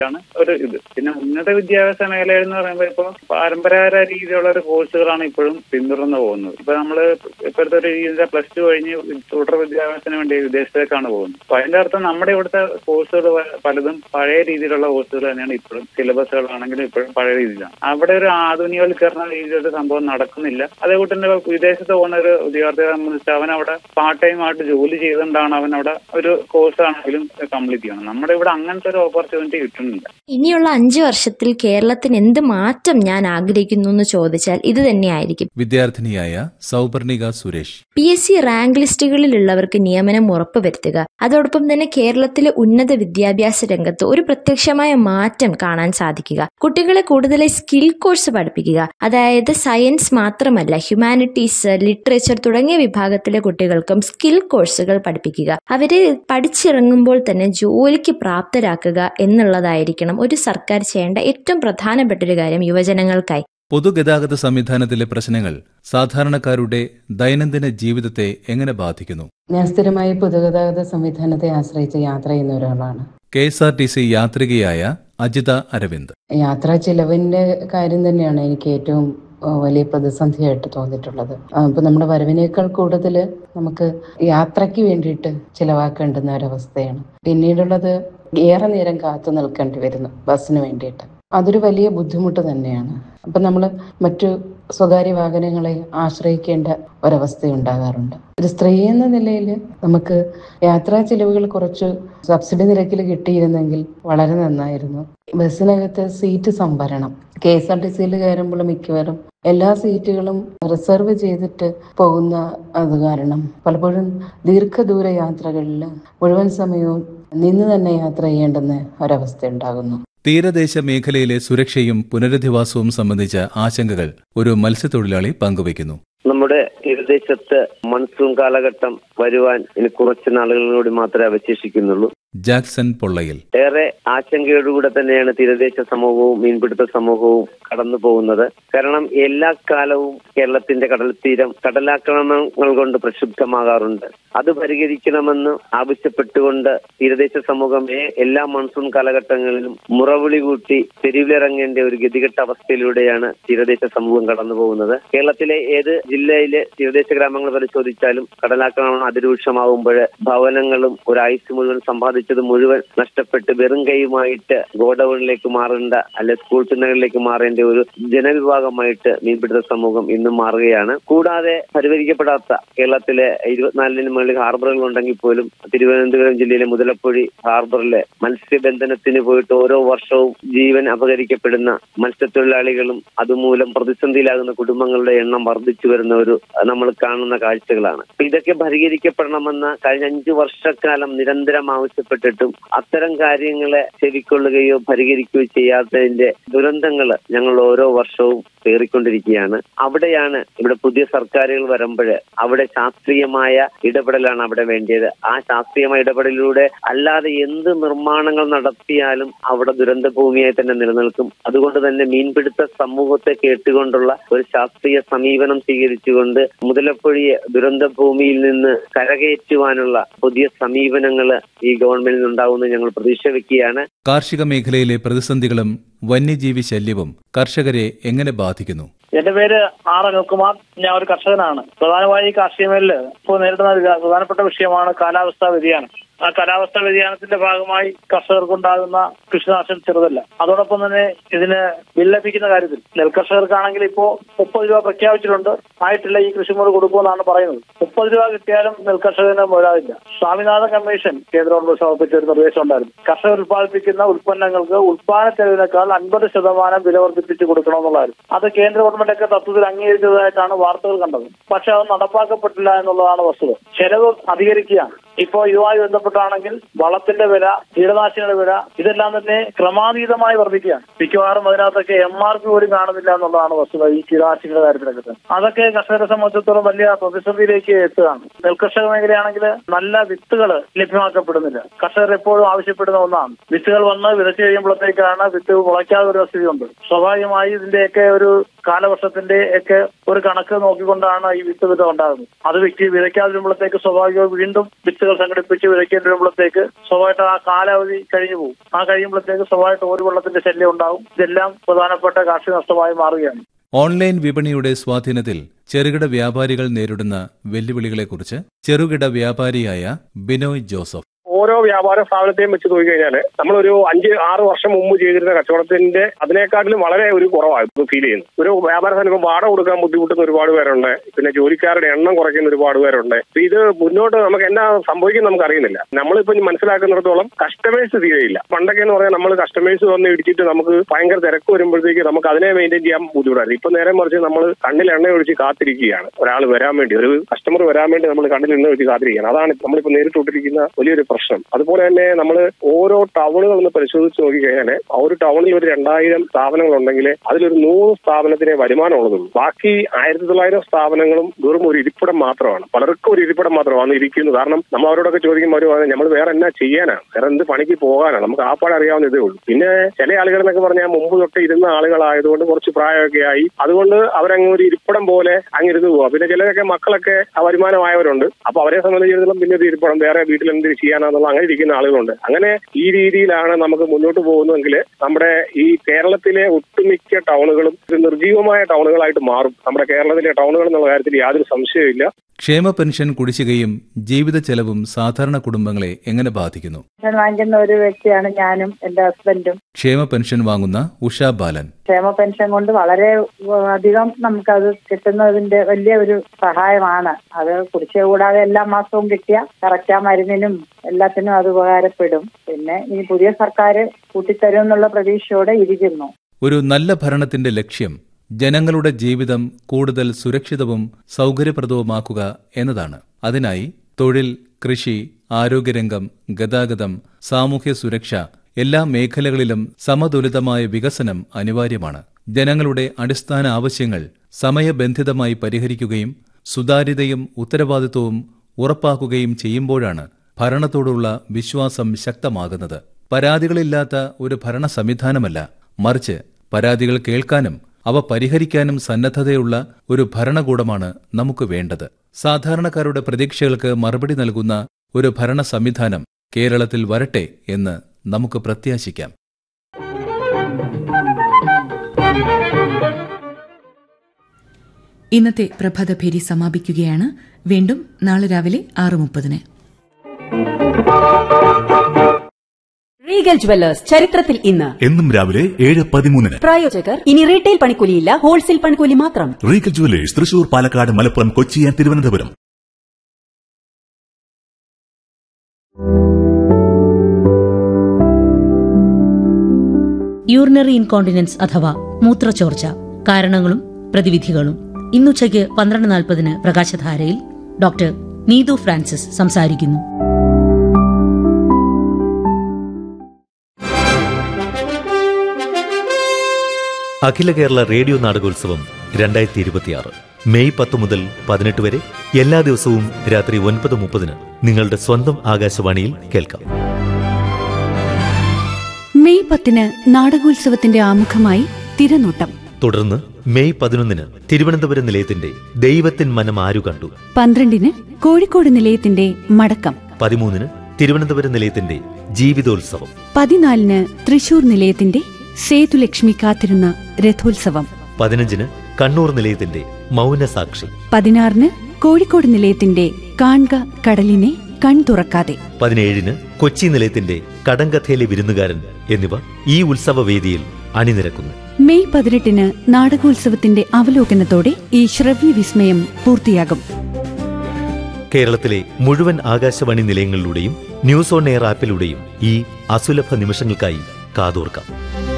ആണ് ഒരു ഇത് പിന്നെ ഉന്നത വിദ്യാഭ്യാസ മേഖല എന്ന് പറയുമ്പോൾ ഇപ്പോൾ പരമ്പരാഗത രീതിയിലുള്ള ഒരു കോഴ്സുകളാണ് ഇപ്പോഴും പിന്തുടർന്ന് പോകുന്നത് ഇപ്പൊ നമ്മള് ഇപ്പോഴത്തെ ഒരു രീതി പ്ലസ് ടു കഴിഞ്ഞ് തുടർ വിദ്യാഭ്യാസത്തിന് വേണ്ടി വിദേശത്തേക്കാണ് പോകുന്നത് അപ്പൊ അതിന്റെ അർത്ഥം നമ്മുടെ ഇവിടുത്തെ കോഴ്സുകൾ പലതും പഴയ രീതിയിലുള്ള കോഴ്സുകൾ തന്നെയാണ് ഇപ്പോഴും സിലബസുകളാണെങ്കിലും ഇപ്പോഴും പഴയ രീതിയിലാണ് അവിടെ ഒരു ആധുനികവൽക്കരണ രീതിയിലൊരു സംഭവം നടക്കുന്നില്ല അതേപോലെ തന്നെ ഇപ്പൊ വിദേശത്ത് പോകുന്ന ഒരു വിദ്യാർത്ഥിയെ സംബന്ധിച്ച് അവൻ അവിടെ പാർട്ട് ടൈം ആയിട്ട് ജോലി ചെയ്തുകൊണ്ടാണ് അവൻ അവിടെ ഒരു കോഴ്സ് ആണെങ്കിലും കംപ്ലീറ്റ് ചെയ്യണം നമ്മുടെ ഇവിടെ അങ്ങനത്തെ ഒരു ഓപ്പർച്യൂണിറ്റി കിട്ടുന്നില്ല ഇനിയുള്ള അഞ്ചു വർഷത്തിൽ കേരളത്തിന് എന്ത് മാറ്റം ഞാൻ ആഗ്രഹിക്കുന്നു എന്ന് ചോദിച്ചാൽ ഇത് തന്നെയായിരിക്കും വിദ്യാർത്ഥിനിയായ Souparnika Suresh P S C rank ലിസ്റ്റുകളിലുള്ളവർക്ക് നിയമനം ഉറപ്പുവരുത്തുക അതോടൊപ്പം തന്നെ കേരളത്തിലെ ഉന്നത വിദ്യാഭ്യാസ രംഗത്ത് ഒരു പ്രത്യക്ഷമായ മാറ്റം കാണാൻ സാധിക്കുക കുട്ടികളെ കൂടുതലായി സ്കിൽ കോഴ്സ് പഠിപ്പിക്കുക അതായത് സയൻസ് മാത്രമല്ല ഹ്യൂമാനിറ്റീസ് ലിറ്ററേച്ചർ തുടങ്ങിയ വിഭാഗത്തിലെ കുട്ടികൾക്കും സ്കിൽ കോഴ്സുകൾ പഠിപ്പിക്കുക അവരെ പഠിച്ചിറങ്ങുമ്പോൾ തന്നെ ജോലിക്ക് പ്രാപ്തരാക്കുക എന്നുള്ളതായിരിക്കണം ഒരു സർക്കാർ ചെയ്യേണ്ട ഏറ്റവും പ്രധാനപ്പെട്ട ഒരു കാര്യം യുവജനങ്ങൾക്കായി പൊതുഗതാഗത സംവിധാനത്തിലെ പ്രശ്നങ്ങൾ സാധാരണക്കാരുടെ ദൈനംദിന ജീവിതത്തെ എങ്ങനെ ബാധിക്കുന്നു ഞാൻ സ്ഥിരമായി പൊതുഗതാഗത സംവിധാനത്തെ ആശ്രയിച്ച് യാത്ര ചെയ്യുന്ന ഒരാളാണ് K S R T C യാത്രികയായ അജിത അരവിന്ദ് യാത്രാ ചിലവിന്റെ കാര്യം തന്നെയാണ് എനിക്ക് ഏറ്റവും ആ, വലിയ പ്രതിസന്ധിയായിട്ട് തോന്നിയിട്ടുള്ളത് ആ, ഇപ്പൊ നമ്മുടെ വരവിനേക്കാൾ കൂടുതൽ നമുക്ക് യാത്രയ്ക്ക് വേണ്ടിയിട്ട് ചിലവാക്കേണ്ടുന്ന ഒരവസ്ഥയാണ് പിന്നീടുള്ളത് ഏറെ നേരം കാത്തു നിൽക്കേണ്ടി വരുന്നു ബസ്സിന് വേണ്ടിയിട്ട് അതൊരു വലിയ ബുദ്ധിമുട്ട് തന്നെയാണ് അപ്പൊ നമ്മൾ മറ്റു സ്വകാര്യ വാഹനങ്ങളെ ആശ്രയിക്കേണ്ട ഒരവസ്ഥ ഉണ്ടാകാറുണ്ട് ഒരു സ്ത്രീ എന്ന നിലയിൽ നമുക്ക് യാത്രാ ചിലവുകൾ കുറച്ച് സബ്സിഡി നിരക്കിൽ കിട്ടിയിരുന്നെങ്കിൽ വളരെ നന്നായിരുന്നു ബസ്സിനകത്ത് സീറ്റ് സംഭരണം കെ എസ് ആർ ടി സിയിൽ കയറുമ്പോൾ മിക്കവാറും എല്ലാ സീറ്റുകളും റിസർവ് ചെയ്തിട്ട് പോകുന്ന അത് കാരണം പലപ്പോഴും ദീർഘദൂര യാത്രകളിൽ മുഴുവൻ സമയവും നിന്ന് തന്നെ യാത്ര ചെയ്യേണ്ടുന്ന ഒരവസ്ഥ ഉണ്ടാകുന്നു തീരദേശ മേഖലയിലെ സുരക്ഷയും പുനരധിവാസവും സംബന്ധിച്ച ആശങ്കകൾ ഒരു മത്സ്യത്തൊഴിലാളി പങ്കുവയ്ക്കുന്നു നമ്മുടെ തീരദേശത്ത് മൺസൂൺ കാലഘട്ടം വരുവാൻ ഇനി കുറച്ച് നാളുകളിലൂടെ മാത്രമേ അവശേഷിക്കുന്നുള്ളൂ ജാക്സൺ പൊള്ളയിൽ ഏറെ ആശങ്കയോടുകൂടെ തന്നെയാണ് തീരദേശ സമൂഹവും മീൻപിടുത്ത സമൂഹവും കടന്നു പോകുന്നത് കാരണം എല്ലാ കാലവും കേരളത്തിന്റെ കടൽ തീരം കടലാക്രമണങ്ങൾ കൊണ്ട് പ്രക്ഷുബ്ധമാകാറുണ്ട് അത് പരിഹരിക്കണമെന്ന് ആവശ്യപ്പെട്ടുകൊണ്ട് തീരദേശ സമൂഹമേ എല്ലാ മൺസൂൺ കാലഘട്ടങ്ങളിലും മുറവിളി കൂട്ടി തെരുവിലിറങ്ങേണ്ട ഒരു ഗതികെട്ട അവസ്ഥയിലൂടെയാണ് തീരദേശ സമൂഹം കടന്നു പോകുന്നത് കേരളത്തിലെ ഏത് ജില്ലയിലെ തീരദേശ ഗ്രാമങ്ങൾ പരിശോധിച്ചാലും കടലാക്രമണം അതിരൂക്ഷമാകുമ്പോൾ ഭവനങ്ങളും ഒരാഴ്ച മുഴുവൻ സമ്പാദിച്ചത് മുഴുവൻ നഷ്ടപ്പെട്ട് വെറും കൈയുമായിട്ട് ഗോഡൌണിലേക്ക് മാറേണ്ട അല്ലെ സ്കൂൾ ചിഹ്നങ്ങളിലേക്ക് മാറേണ്ട ഒരു ജനവിഭാഗമായിട്ട് മീൻപിടുത്ത സമൂഹം ഇന്നും മാറുകയാണ് കൂടാതെ പരിഹരിക്കപ്പെടാത്ത കേരളത്തിലെ ഇരുപത്തിനാലിന് മുകളിൽ ഹാർബറുകൾ ഉണ്ടെങ്കിൽ പോലും തിരുവനന്തപുരം ജില്ലയിലെ മുതലപ്പൊഴി ഹാർബറിലെ മത്സ്യബന്ധനത്തിന് പോയിട്ട് ഓരോ വർഷവും ജീവൻ അപഹരിക്കപ്പെടുന്ന മത്സ്യത്തൊഴിലാളികളും അതുമൂലം പ്രതിസന്ധിയിലാകുന്ന കുടുംബങ്ങളുടെ എണ്ണം വർദ്ധിച്ചു വരുന്ന ഒരു നമ്മൾ കാണുന്ന കാഴ്ചകളാണ് അപ്പൊ ഇതൊക്കെ പരിഹരിക്കപ്പെടണമെന്ന് കഴിഞ്ഞ അഞ്ചു വർഷക്കാലം നിരന്തരം ആവശ്യപ്പെട്ടിട്ടും അത്തരം കാര്യങ്ങളെ ചെവിക്കൊള്ളുകയോ പരിഹരിക്കുകയോ ചെയ്യാത്തതിന്റെ ദുരന്തങ്ങൾ ഞങ്ങൾ ഓരോ വർഷവും കയറിക്കൊണ്ടിരിക്കുകയാണ് അവിടെയാണ് ഇവിടെ പുതിയ സർക്കാരുകൾ വരുമ്പോൾ അവിടെ ശാസ്ത്രീയമായ ഇടപെടലാണ് അവിടെ വേണ്ടിയത് ആ ശാസ്ത്രീയമായ ഇടപെടലിലൂടെ അല്ലാതെ എന്ത് നിർമ്മാണങ്ങൾ നടത്തിയാലും അവിടെ ദുരന്ത ഭൂമിയായി തന്നെ നിലനിൽക്കും അതുകൊണ്ട് തന്നെ മീൻപിടുത്ത സമൂഹത്തെ കേട്ടുകൊണ്ടുള്ള ഒരു ശാസ്ത്രീയ സമീപനം സ്വീകരിച്ചുകൊണ്ട് മുതലപ്പൊഴിയെ ദുരന്ത ഭൂമിയിൽ നിന്ന് കരകയറ്റുവാനുള്ള പുതിയ സമീപനങ്ങൾ ഈ ഗവൺമെന്റിൽ ഉണ്ടാകുമെന്ന് ഞങ്ങൾ പ്രതീക്ഷ വെക്കുകയാണ് കാർഷിക മേഖലയിലെ പ്രതിസന്ധികളും വന്യജീവി ശല്യവും കർഷകരെ എങ്ങനെ ബാധിക്കുന്നു എന്റെ പേര് ആർ അനിൽകുമാർ ഞാൻ ഒരു കർഷകനാണ് പ്രധാനമായി ഈ കാർഷിക മേഖലയിൽ ഇപ്പോൾ നേരിടുന്ന ഒരു പ്രധാനപ്പെട്ട വിഷയമാണ് കാലാവസ്ഥാ വ്യതിയാനം ആ കാലാവസ്ഥാ വ്യതിയാനത്തിന്റെ ഭാഗമായി കർഷകർക്കുണ്ടാകുന്ന കൃഷിനാശം ചെറുതല്ല അതോടൊപ്പം തന്നെ ഇതിന് ബില്ല് ലഭിക്കുന്ന കാര്യത്തിൽ നെൽകർഷകർക്കാണെങ്കിൽ ഇപ്പോ മുപ്പത് രൂപ പ്രഖ്യാപിച്ചിട്ടുണ്ട് ആയിട്ടില്ല ഈ കൃഷിമൂട് കൊടുക്കുമെന്നാണ് പറയുന്നത് മുപ്പത് രൂപ കിട്ടിയാലും നെൽകർഷകന് മുതലാവില്ല സ്വാമിനാഥൻ കമ്മീഷൻ കേന്ദ്ര ഗവൺമെന്റ് സമർപ്പിച്ച ഒരു നിർദ്ദേശം ഉണ്ടായിരുന്നു കർഷകർ ഉത്പാദിപ്പിക്കുന്ന ഉൽപ്പന്നങ്ങൾക്ക് ഉൽപ്പാദന ചെലവിനേക്കാൾ അൻപത് ശതമാനം വില വർദ്ധിപ്പിച്ച് കൊടുക്കണമെന്നുള്ളതായിരുന്നു അത് കേന്ദ്ര ഗവൺമെന്റ് ഒക്കെ തത്വത്തിൽ അംഗീകരിച്ചതായിട്ടാണ് വാർത്തകൾ കണ്ടത് പക്ഷെ അത് നടപ്പാക്കപ്പെട്ടില്ല എന്നുള്ളതാണ് വസ്തുത ചെലവ് അധികരിക്കുകയാണ് ഇപ്പോ ഇതുമായി ബന്ധപ്പെട്ടാണെങ്കിൽ വളത്തിന്റെ വില കീടനാശിനിയുടെ വില ഇതെല്ലാം തന്നെ ക്രമാതീതമായി വർദ്ധിക്കുകയാണ് മിക്കവാറും അതിനകത്തൊക്കെ എം ആർ പി പോലും കാണുന്നില്ല എന്നുള്ളതാണ് വസ്തുത ഈ കീടനാശിനിയുടെ കാര്യത്തിലൊക്കെ തന്നെ അതൊക്കെ കർഷകരെ സംബന്ധിച്ചിടത്തോളം വലിയ പ്രതിസന്ധിയിലേക്ക് എത്തുകയാണ് നെൽകർഷക മേഖലയാണെങ്കിൽ നല്ല വിത്തുകൾ ലഭ്യമാക്കപ്പെടുന്നില്ല കർഷകർ എപ്പോഴും ആവശ്യപ്പെടുന്ന ഒന്നാണ് വിത്തുകൾ വന്ന് വിതച്ചു കഴിയുമ്പോഴത്തേക്കാണ് വിത്ത് മുളയ്ക്കാതെ ഒരു സ്ഥിതിയുണ്ട് സ്വാഭാവികമായി ഇതിന്റെയൊക്കെ ഒരു കാലവർഷത്തിന്റെ ഒക്കെ ഒരു കണക്ക് നോക്കിക്കൊണ്ടാണ് ഈ വിത്ത് വിത ഉണ്ടാകുന്നത് അത് വ്യക്തി വിതയ്ക്കാതിരുമ്പോഴത്തേക്ക് സ്വാഭാവികമായി വീണ്ടും വിത്തുകൾ സംഘടിപ്പിച്ച് വിതയ്ക്കേണ്ടി വരുമ്പോഴത്തേക്ക് സ്വാഭാവികമായിട്ട് ആ കാലാവധി കഴിഞ്ഞു പോകും ആ കഴിയുമ്പോഴത്തേക്ക് സ്വാഭാവികമായിട്ട് ഒരു വെള്ളത്തിന്റെ ശല്യം ഉണ്ടാവും ഇതെല്ലാം പ്രധാനപ്പെട്ട കാർഷിക നഷ്ടമായി മാറുകയാണ് ഓൺലൈൻ വിപണിയുടെ സ്വാധീനത്തിൽ ചെറുകിട വ്യാപാരികൾ നേരിടുന്ന വെല്ലുവിളികളെക്കുറിച്ച് ചെറുകിട വ്യാപാരിയായ ബിനോയ് ജോസഫ് ഓരോ വ്യാപാര സ്ഥാപനത്തെയും വെച്ച് നോക്കിക്കഴിഞ്ഞാൽ നമ്മളൊരു അഞ്ച് ആറ് വർഷം മുമ്പ് ചെയ്തിരുന്ന കച്ചവടത്തിന്റെ അതിനേക്കാട്ടിലും വളരെ ഒരു കുറവാണ് ഇപ്പൊ ഫീൽ ചെയ്യുന്നത് ഒരു വ്യാപാര സ്ഥാപനം ഇപ്പം വാടക കൊടുക്കാൻ ബുദ്ധിമുട്ടുന്ന ഒരുപാട് പേരുണ്ട് പിന്നെ ജോലിക്കാരുടെ എണ്ണം കുറയ്ക്കുന്ന ഒരുപാട് പേരുണ്ട് അപ്പൊ ഇത് മുന്നോട്ട് നമുക്ക് എന്നാ സംഭവിക്കും നമുക്ക് അറിയുന്നില്ല നമ്മളിപ്പോ ഇനി മനസ്സിലാക്കുന്നിടത്തോളം കസ്റ്റമേഴ്സ് തീരെയില്ല പണ്ടൊക്കെ എന്ന് പറഞ്ഞാൽ നമ്മൾ കസ്റ്റമേഴ്സ് വന്ന് ഇടിച്ചിട്ട് നമുക്ക് ഭയങ്കര തിരക്ക് വരുമ്പോഴത്തേക്ക് നമുക്ക് അതിനെ മെയിൻറ്റെയിൻ ചെയ്യാൻ ബുദ്ധിമുട്ടായിരുന്നു ഇപ്പൊ നേരെ മറിച്ച് നമ്മൾ കണ്ണിൽ എണ്ണ ഒഴിച്ച് കാത്തിരിക്കുകയാണ് ഒരാൾ വരാൻ വേണ്ടി ഒരു കസ്റ്റമർ വരാൻ വേണ്ടി നമ്മൾ കണ്ണിൽ എണ്ണ ഒഴിച്ച് കാത്തിരിക്കുകയാണ് അതാണ് നമ്മളിപ്പോ നേരിട്ടുകൊണ്ടിരിക്കുന്ന വലിയൊരു പ്രശ്നം അതുപോലെ തന്നെ നമ്മൾ ഓരോ ടൗണുകൾ ഒന്ന് പരിശോധിച്ച് നോക്കിക്കഴിഞ്ഞാൽ ആ ഒരു ടൗണിൽ ഒരു രണ്ടായിരം സ്ഥാപനങ്ങൾ ഉണ്ടെങ്കിൽ അതിലൊരു നൂറ് സ്ഥാപനത്തിനെ വരുമാനമുള്ളതുള്ളൂ ബാക്കി ആയിരത്തി തൊള്ളായിരം സ്ഥാപനങ്ങളും വെറും ഒരു ഇരിപ്പിടം മാത്രമാണ് പലർക്കും ഒരു ഇരിപ്പിടം മാത്രമാണ് ഇരിക്കുന്നത് കാരണം നമ്മൾ അവരോടൊക്കെ ചോദിക്കുമ്പോൾ അവർ പറയുന്നത് നമ്മൾ വേറെ എന്നാ ചെയ്യാനാണ് വേറെ എന്ത് പണിക്ക് പോകാനാണ് നമുക്ക് ആപ്പാടെ അറിയാവുന്ന ഇതേ ഉള്ളൂ പിന്നെ ചില ആളുകൾ എന്നൊക്കെ പറഞ്ഞാൽ മുമ്പ് തൊട്ട് ഇരുന്ന ആളുകളായതുകൊണ്ട് കുറച്ച് പ്രായമൊക്കെ ആയി അതുകൊണ്ട് അവരങ്ങ് ഒരു ഇരിപ്പിടം പോലെ അങ്ങിരുന്ന് പോവാ പിന്നെ ചിലരൊക്കെ മക്കളൊക്കെ ആ വരുമാനമായവരുണ്ട് അപ്പൊ അവരെ സംബന്ധിച്ചിടത്തോളം പിന്നെ ഒരു ഇരിപ്പിടം വേറെ വീട്ടിൽ എന്ത് ചെയ്യാനാന്നുള്ള അങ്ങനെ ഇരിക്കുന്ന ആളുകളുണ്ട് അങ്ങനെ ഈ രീതിയിലാണ് നമുക്ക് മുന്നോട്ട് പോകുന്നതെങ്കിൽ നമ്മുടെ ഈ കേരളത്തിലെ ഒട്ടുമിക്ക ടൗണുകളും ഒരു നിർജീവമായ ടൗണുകളായിട്ട് മാറും നമ്മുടെ കേരളത്തിലെ ടൗണുകൾ എന്നുള്ള കാര്യത്തിൽ യാതൊരു സംശയമില്ല ക്ഷേമ പെൻഷൻ കുടിശ്ശികയും ജീവിത ചെലവും സാധാരണ കുടുംബങ്ങളെ എങ്ങനെ ബാധിക്കുന്നു പെൻഷൻ വാങ്ങിക്കുന്ന ഒരു വ്യക്തിയാണ് ഞാനും എന്റെ ഹസ്ബൻഡും ക്ഷേമ പെൻഷൻ വാങ്ങുന്ന ഉഷാ ബാലൻ ക്ഷേമ പെൻഷൻ കൊണ്ട് വളരെ ഉം, അധികം നമുക്കത് കിട്ടുന്നതിന്റെ വലിയ ഒരു സഹായമാണ് അത് കുടിശ്ശിക കൂടാതെ എല്ലാ മാസവും കിട്ടിയ കറക്റ്റ് ആ മരുന്നിനും എല്ലാത്തിനും അത് ഉപകാരപ്പെടും പിന്നെ ഈ പുതിയ സർക്കാർ കൂട്ടിത്തരും എന്നുള്ള പ്രതീക്ഷയോടെ ഇരിക്കുന്നു ഒരു നല്ല ഭരണത്തിന്റെ ലക്ഷ്യം ജനങ്ങളുടെ ജീവിതം കൂടുതൽ സുരക്ഷിതവും സൗകര്യപ്രദവുമാക്കുക എന്നതാണ് അതിനായി തൊഴിൽ കൃഷി ആരോഗ്യരംഗം ഗതാഗതം സാമൂഹ്യ സുരക്ഷ എല്ലാ മേഖലകളിലും സമതുലിതമായ വികസനം അനിവാര്യമാണ് ജനങ്ങളുടെ അടിസ്ഥാന ആവശ്യങ്ങൾ സമയബന്ധിതമായി പരിഹരിക്കുകയും സുതാര്യതയും ഉത്തരവാദിത്വവും ഉറപ്പാക്കുകയും ചെയ്യുമ്പോഴാണ് ഭരണത്തോടുള്ള വിശ്വാസം ശക്തമാകുന്നത് പരാതികളില്ലാത്ത ഒരു ഭരണ സംവിധാനമല്ല മറിച്ച് പരാതികൾ കേൾക്കാനും അവ പരിഹരിക്കാനും സന്നദ്ധതയുള്ള ഒരു ഭരണകൂടമാണ് നമുക്ക് വേണ്ടത് സാധാരണക്കാരുടെ പ്രതീക്ഷകൾക്ക് മറുപടി നൽകുന്ന ഒരു ഭരണ സംവിധാനം കേരളത്തിൽ വരട്ടെ എന്ന് നമുക്ക് പ്രത്യാശിക്കാം ഇന്നത്തെ പ്രഭാതഭേരി സമാപിക്കുകയാണ് വീണ്ടും നാളെ രാവിലെ ആറ് മുപ്പതിന് റീഗൽ ജുവല്ലേഴ്സ് ചരിത്രത്തിൽ ഇന്ന് എന്നും രാവിലെ ഏഴ് പതിമൂന്നിന് പ്രായോജകർ ഇനി റീറ്റെയിൽ പണിക്കൂലിയില്ല ഹോൾസെയിൽ പണിക്കൂലി മാത്രം Regal jewellers Thrissur Palakkad Malappuram Kochi and Thiruvananthapuram urinary incontinence അഥവാ മൂത്രച്ചോർച്ച കാരണങ്ങളും പ്രതിവിധികളും ഇന്നുച്ചയ്ക്ക് പന്ത്രണ്ട് നാൽപ്പതിന് പ്രകാശധാരയിൽ ഡോക്ടർ നീതു ഫ്രാൻസിസ് സംസാരിക്കുന്നു അഖില കേരള റേഡിയോ നാടകോത്സവം രണ്ടായിരത്തി ഇരുപത്തിയാറ് മെയ് പത്ത് മുതൽ പതിനെട്ട് വരെ എല്ലാ ദിവസവും രാത്രി ഒൻപത് മുപ്പതിന് നിങ്ങളുടെ സ്വന്തം ആകാശവാണിയിൽ കേൾക്കാം മെയ് പത്തിന് നാടകോത്സവത്തിന്റെ ആമുഖമായി തിരനോട്ടം തുടർന്ന് മെയ് പതിനൊന്നിന് തിരുവനന്തപുരം നിലയത്തിന്റെ ദൈവത്തിൻ മനം ആരു കണ്ടു പന്ത്രണ്ടിന് കോഴിക്കോട് നിലയത്തിന്റെ മടക്കം പതിമൂന്നിന് തിരുവനന്തപുരം നിലയത്തിന്റെ ജീവിതോത്സവം പതിനാലിന് തൃശൂർ നിലയത്തിന്റെ സേതുലക്ഷ്മി കാത്തിരുന്ന രഥോത്സവം പതിനഞ്ചിന് കണ്ണൂർ നിലയത്തിന്റെ മൗനസാക്ഷി പതിനാറിന് കോഴിക്കോട് നിലയത്തിന്റെ കാൺക കടലിനെ കൺ തുറക്കാതെ പതിനേഴിന് കൊച്ചി നിലയത്തിന്റെ കടങ്കഥയിലെ വിരുന്നുകാരൻ എന്നിവ ഈ ഉത്സവവേദിയിൽ അണിനിരക്കുന്നു മെയ് പതിനെട്ടിന് നാടകോത്സവത്തിന്റെ അവലോകനത്തോടെ ഈ ശ്രവ്യ വിസ്മയം പൂർത്തിയാകും കേരളത്തിലെ മുഴുവൻ ആകാശവാണി നിലയങ്ങളിലൂടെയും ന്യൂസ് ഓൺ എയർ ആപ്പിലൂടെയും ഈ അസുലഭ നിമിഷങ്ങൾക്കായി കാതോർക്കാം